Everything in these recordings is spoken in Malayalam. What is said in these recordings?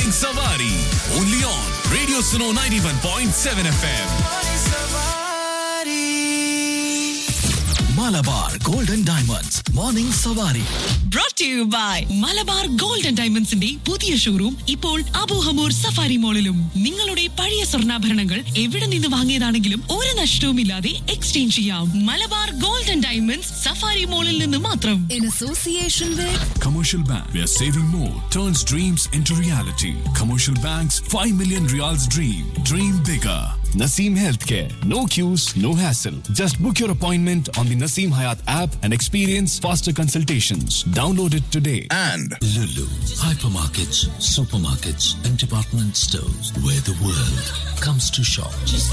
Morning Savari. Only on Radio Suno 91.7 FM. Malabar Golden Diamonds. Morning Savari. brought to you by Malabar gold and ഡയമണ്ട്സിന്റെ പുതിയ ഷോറൂം ഇപ്പോൾ അബൂഹമൂർ സഫാരി മോളിലും നിങ്ങളുടെ പഴയ സ്വർണ്ണാഭരണങ്ങൾ എവിടെ നിന്ന് വാങ്ങിയതാണെങ്കിലും ഒരു നഷ്ടവുമില്ലാതെ എക്സ്ചേഞ്ച് ചെയ്യാം Malabar gold and diamonds safari മോളിൽ നിന്ന് മാത്രം in association with Commercial Bank, where saving more turns dreams into reality. Commercial Bank's 5 million reals dream. Dream bigger. Naseem Healthcare. No queues, no hassle. Just book your appointment on the Naseem Hayat app and experience faster consultations. Download it today. and Lulu, hypermarkets, supermarkets, and department stores where the world comes to shop.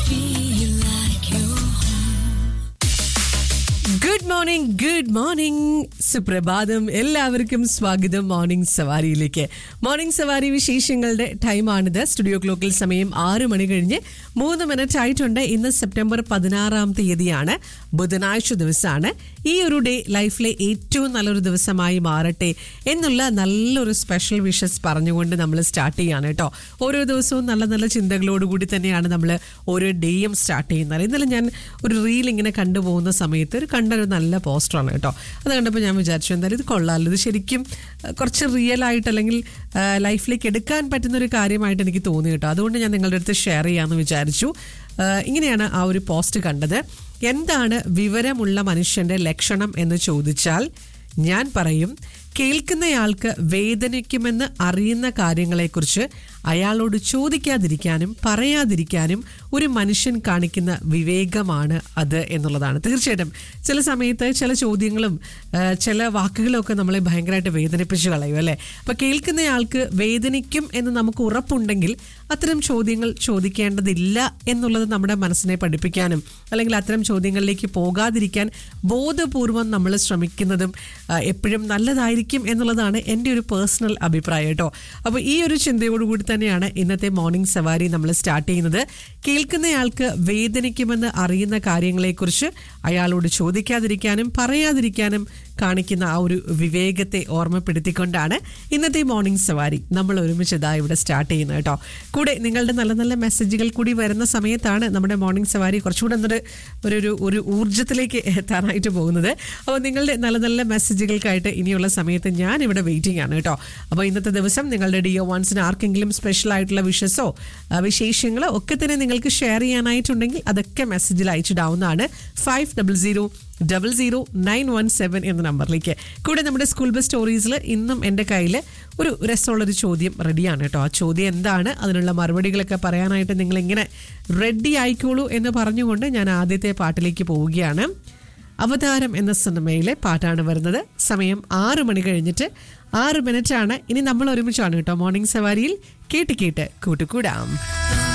Good morning good morning സുപ്രഭാതം എല്ലാവർക്കും സ്വാഗതം മോർണിംഗ് സവാരിയിലേക്ക് മോർണിംഗ് സവാരി വിശേഷങ്ങളുടെ ടൈമാണിത് സ്റ്റുഡിയോ ക്ലോക്കിൽ സമയം ആറ് മണി കഴിഞ്ഞ് മൂന്ന് മിനിറ്റ് ആയിട്ടുണ്ട് ഇന്ന് സെപ്റ്റംബർ പതിനാറാം തീയതിയാണ് ബുധനാഴ്ച ദിവസമാണ് ഈ ഒരു ഡേ ലൈഫിലെ ഏറ്റവും നല്ലൊരു ദിവസമായി മാറട്ടെ എന്നുള്ള നല്ലൊരു സ്പെഷ്യൽ വിഷസ് പറഞ്ഞുകൊണ്ട് നമ്മൾ സ്റ്റാർട്ട് ചെയ്യാണ് കേട്ടോ ഓരോ ദിവസവും നല്ല നല്ല ചിന്തകളോടുകൂടി തന്നെയാണ് നമ്മൾ ഓരോ ഡേയും സ്റ്റാർട്ട് ചെയ്യുന്നത് ഇന്നലെ ഞാൻ ഒരു റീൽ ഇങ്ങനെ കണ്ടുപോകുന്ന സമയത്ത് ഒരു കണ്ടൊരു നല്ല പോസ്റ്ററാണ് കേട്ടോ അത് കണ്ടപ്പോൾ ഞാൻ വിചാരിച്ചു എന്തായാലും ഇത് കൊള്ളാമല്ലോ ഇത് ശരിക്കും അഹ്, കുറച്ച് റിയൽ ആയിട്ട് അല്ലെങ്കിൽ ആഹ്, ലൈഫിലേക്ക് എടുക്കാൻ പറ്റുന്ന ഒരു കാര്യമായിട്ട് എനിക്ക് തോന്നി കേട്ടോ അതുകൊണ്ട് ഞാൻ നിങ്ങളുടെ അടുത്ത് ഷെയർ ചെയ്യാമെന്ന് വിചാരിച്ചു ആഹ്, ഇങ്ങനെയാണ് ആ ഒരു പോസ്റ്റ് കണ്ടത് എന്താണ് വിവരമുള്ള മനുഷ്യന്റെ ലക്ഷണം എന്ന് ചോദിച്ചാൽ ഞാൻ പറയും കേൾക്കുന്നയാൾക്ക് വേദനിക്കുമെന്ന് അറിയുന്ന കാര്യങ്ങളെക്കുറിച്ച് അയാളോട് ചോദിക്കാതിരിക്കാനും പറയാതിരിക്കാനും ഒരു മനുഷ്യൻ കാണിക്കുന്ന വിവേകമാണ് അത് എന്നുള്ളതാണ് തീർച്ചയായിട്ടും ചില സമയത്ത് ചില ചോദ്യങ്ങളും ആ, ചില വാക്കുകളും ഒക്കെ നമ്മളെ ഭയങ്കരമായിട്ട് വേദനിപ്പിച്ച് കളയും അല്ലേ അപ്പൊ കേൾക്കുന്നയാൾക്ക് വേദനിക്കും എന്ന് നമുക്ക് ഉറപ്പുണ്ടെങ്കിൽ അത്തരം ചോദ്യങ്ങൾ ചോദിക്കേണ്ടതില്ല എന്നുള്ളത് നമ്മുടെ മനസ്സിനെ പഠിപ്പിക്കാനും അല്ലെങ്കിൽ അത്തരം ചോദ്യങ്ങളിലേക്ക് പോകാതിരിക്കാൻ ബോധപൂർവം നമ്മൾ ശ്രമിക്കുന്നതും ആ, എപ്പോഴും നല്ലതായിരിക്കും എന്നുള്ളതാണ് എൻ്റെ ഒരു പേഴ്സണൽ അഭിപ്രായം കേട്ടോ അപ്പോൾ ഈ ഒരു ചിന്തയോടുകൂടി തന്നെയാണ് ഇന്നത്തെ മോർണിംഗ് സവാരി നമ്മൾ സ്റ്റാർട്ട് ചെയ്യുന്നത് കേൾക്കുന്നയാൾക്ക് വേദനിക്കുമെന്ന് അറിയുന്ന കാര്യങ്ങളെക്കുറിച്ച് അയാളോട് ചോദിക്കാതിരിക്കാനും പറയാതിരിക്കാനും കാണിക്കുന്ന ആ ഒരു വിവേകത്തെ ഓർമ്മപ്പെടുത്തിക്കൊണ്ടാണ് ഇന്നത്തെ മോർണിംഗ് സവാരി നമ്മൾ ഒരുമിച്ച് ഇതാ ഇവിടെ സ്റ്റാർട്ട് ചെയ്യുന്നത് കേട്ടോ കൂടെ നിങ്ങളുടെ നല്ല നല്ല മെസ്സേജുകൾ കൂടി വരുന്ന സമയത്താണ് നമ്മുടെ മോർണിംഗ് സവാരി കുറച്ചുകൂടെ ഒന്നൊരു ഒരു ഒരു ഒരു ഊർജ്ജത്തിലേക്ക് എത്താനായിട്ട് പോകുന്നത് അപ്പോൾ നിങ്ങളുടെ നല്ല നല്ല മെസ്സേജുകൾക്കായിട്ട് ഇനിയുള്ള സമയത്ത് ഞാൻ ഇവിടെ വെയിറ്റിംഗ് ആണ് കേട്ടോ അപ്പോൾ ഇന്നത്തെ ദിവസം നിങ്ങളുടെ ഡിയോ വൺസിന് ആർക്കെങ്കിലും സ്പെഷ്യൽ ആയിട്ടുള്ള വിഷസോ ആ, വിശേഷങ്ങളോ ഒക്കെ തന്നെ നിങ്ങൾക്ക് ഷെയർ ചെയ്യാനായിട്ടുണ്ടെങ്കിൽ അതൊക്കെ മെസ്സേജിൽ അയച്ചിടാവുന്നതാണ് five double zero double zero nine one seven എന്ന നമ്പറിലേക്ക് കൂടെ നമ്മുടെ സ്കൂൾ ബസ് സ്റ്റോറീസിൽ ഇന്നും എൻ്റെ കയ്യിൽ ഒരു രസമുള്ളൊരു ചോദ്യം റെഡിയാണ് കേട്ടോ ആ ചോദ്യം എന്താണ് അതിനുള്ള മറുപടികളൊക്കെ പറയാനായിട്ട് നിങ്ങളിങ്ങനെ റെഡി ആയിക്കോളൂ എന്ന് പറഞ്ഞുകൊണ്ട് ഞാൻ ആദ്യത്തെ പാട്ടിലേക്ക് പോവുകയാണ് അവതാരം എന്ന സിനിമയിലെ പാട്ടാണ് വരുന്നത് സമയം ആറ് മണി കഴിഞ്ഞിട്ട് ആറ് മിനിറ്റ് ആണ് ഇനി നമ്മൾ ഒരുമിച്ചാണ് കേട്ടോ മോർണിംഗ് സവാരിയിൽ കേട്ട് കേട്ട് കൂട്ടുകൂടാം